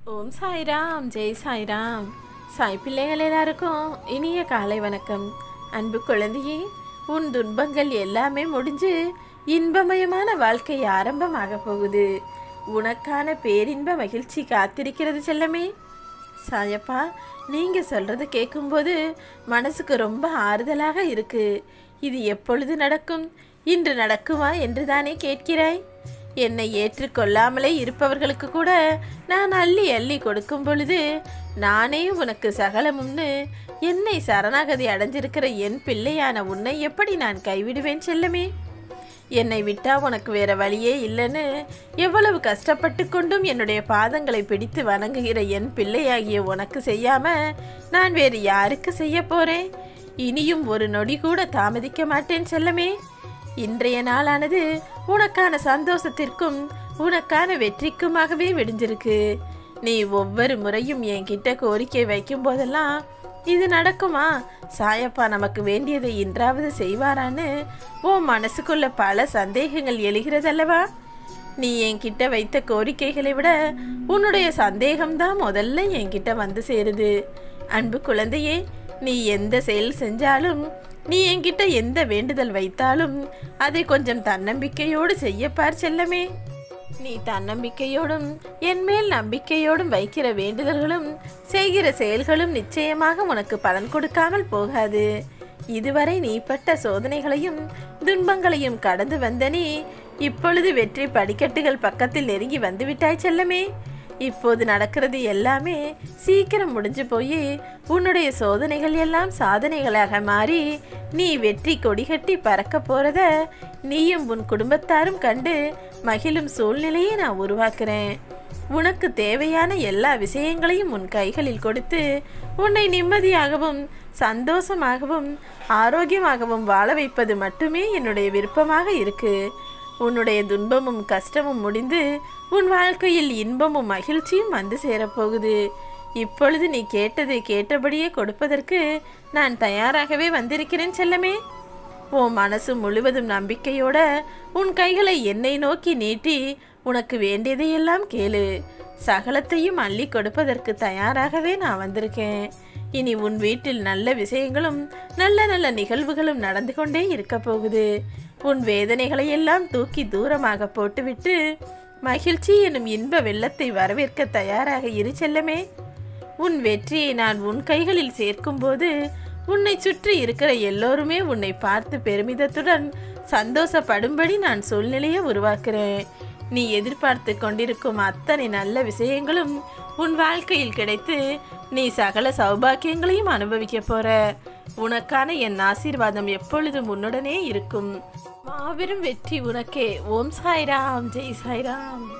ஓம் சாய்ராம் ஜெய் சாய்ராம் சாய் பிள்ளைகள் எல்லாருக்கும் இனிய காலை வணக்கம் அன்பு குழந்தையே உன் துன்பங்கள் எல்லாமே முடிஞ்சு இன்பமயமான வாழ்க்கை ஆரம்பமாக போகுது உனக்கான பேரின்ப மகிழ்ச்சி காத்திருக்கிறது செல்லமே சாயப்பா நீங்கள் சொல்கிறது கேட்கும்போது மனசுக்கு ரொம்ப ஆறுதலாக இருக்கு இது எப்பொழுது நடக்கும் இன்று நடக்குமா என்று தானே கேட்கிறாய் என்னை ஏற்றுக்கொள்ளாமலே இருப்பவர்களுக்கு கூட நான் அள்ளி அள்ளி கொடுக்கும் பொழுது நானே உனக்கு சகலமும்னு என்னை சரணாகதி அடைஞ்சிருக்கிற என் பிள்ளையான உன்னை எப்படி நான் கைவிடுவேன் செல்லமே என்னை விட்டா உனக்கு வேற வழியே இல்லைன்னு எவ்வளவு கஷ்டப்பட்டு கொண்டும் என்னுடைய பாதங்களை பிடித்து வணங்குகிற என் பிள்ளையாகிய உனக்கு செய்யாம நான் வேறு யாருக்கு செய்ய போறேன் இனியும் ஒரு நொடி கூட தாமதிக்க மாட்டேன் செல்லமே இன்றைய நாளானது உனக்கான சந்தோஷத்திற்கும் உனக்கான வெற்றிக்குமாகவே விடிஞ்சிருக்கு நீ ஒவ்வொரு முறையும் என்கிட்ட கோரிக்கை வைக்கும் போதெல்லாம் இது நடக்குமா சாயப்பா நமக்கு வேண்டியதை இன்றாவது செய்வாரான்னு உன் மனசுக்குள்ள பல சந்தேகங்கள் எழுகிறதல்லவா நீ என்கிட்ட வைத்த கோரிக்கைகளை விட உன்னுடைய சந்தேகம்தான் முதல்ல என்கிட்ட வந்து சேருது அன்பு குழந்தையே நீ எந்த செயல் செஞ்சாலும் நீ என்கிட்ட எந்த வேண்டுதல் வைத்தாலும் அதை கொஞ்சம் தன்னம்பிக்கையோடு செய்யப்பார் செல்லமே நீ தன்னம்பிக்கையோடும் என் மேல் நம்பிக்கையோடும் வைக்கிற வேண்டுதல்களும் செய்கிற செயல்களும் நிச்சயமாக உனக்கு பலன் கொடுக்காமல் போகாது இதுவரை நீ பட்ட சோதனைகளையும் துன்பங்களையும் கடந்து வந்த நீ இப்பொழுது வெற்றி படிக்கட்டுகள் பக்கத்தில் நெருங்கி வந்துவிட்டாய் செல்லமே இப்போது நடக்கிறது எல்லாமே சீக்கிரம் முடிஞ்சு போய் உன்னுடைய சோதனைகள் எல்லாம் சாதனைகளாக மாறி நீ வெற்றி கொடிகட்டி பறக்க போறத நீயும் உன் குடும்பத்தாரும் கண்டு மகிழும் சூழ்நிலையை நான் உருவாக்குறேன் உனக்கு தேவையான எல்லா விஷயங்களையும் உன் கைகளில் கொடுத்து உன்னை நிம்மதியாகவும் சந்தோஷமாகவும் ஆரோக்கியமாகவும் வாழ வைப்பது மட்டுமே என்னுடைய விருப்பமாக இருக்கு உன்னுடைய துன்பமும் கஷ்டமும் முடிந்து உன் வாழ்க்கையில் இன்பமும் மகிழ்ச்சியும் வந்து சேரப்போகுது இப்பொழுது நீ கேட்டதை கேட்டபடியே கொடுப்பதற்கு நான் தயாராகவே வந்திருக்கிறேன் செல்லமே உன் மனசு முழுவதும் நம்பிக்கையோட உன் கைகளை என்னை நோக்கி நீட்டி உனக்கு வேண்டியதையெல்லாம் கேளு சகலத்தையும் அள்ளி கொடுப்பதற்கு தயாராகவே நான் வந்திருக்கேன் இனி உன் வீட்டில் நல்ல விஷயங்களும் நல்ல நல்ல நிகழ்வுகளும் நடந்து கொண்டே இருக்க போகுது உன் வேதனைகளை எல்லாம் தூக்கி தூரமாக போட்டுவிட்டு மகிழ்ச்சி எனும் இன்ப வெள்ளத்தை வரவேற்க தயாராக இரு செல்லமே உன் வெற்றியை நான் உன் கைகளில் சேர்க்கும்போது உன்னை சுற்றி இருக்கிற எல்லோருமே உன்னை பார்த்து பெருமிதத்துடன் சந்தோஷப்படும்படி நான் சூழ்நிலையை உருவாக்குறேன் நீ எதிர்பார்த்து கொண்டிருக்கும் அத்தனை நல்ல விஷயங்களும் உன் வாழ்க்கையில் கிடைத்து நீ சகல சௌபாக்கியங்களையும் அனுபவிக்க போற உனக்கான என் ஆசீர்வாதம் எப்பொழுதும் உன்னுடனே இருக்கும் மாபெரும் வெற்றி உனக்கே ஓம் சாய்ராம் ஜெய் சாய்ராம்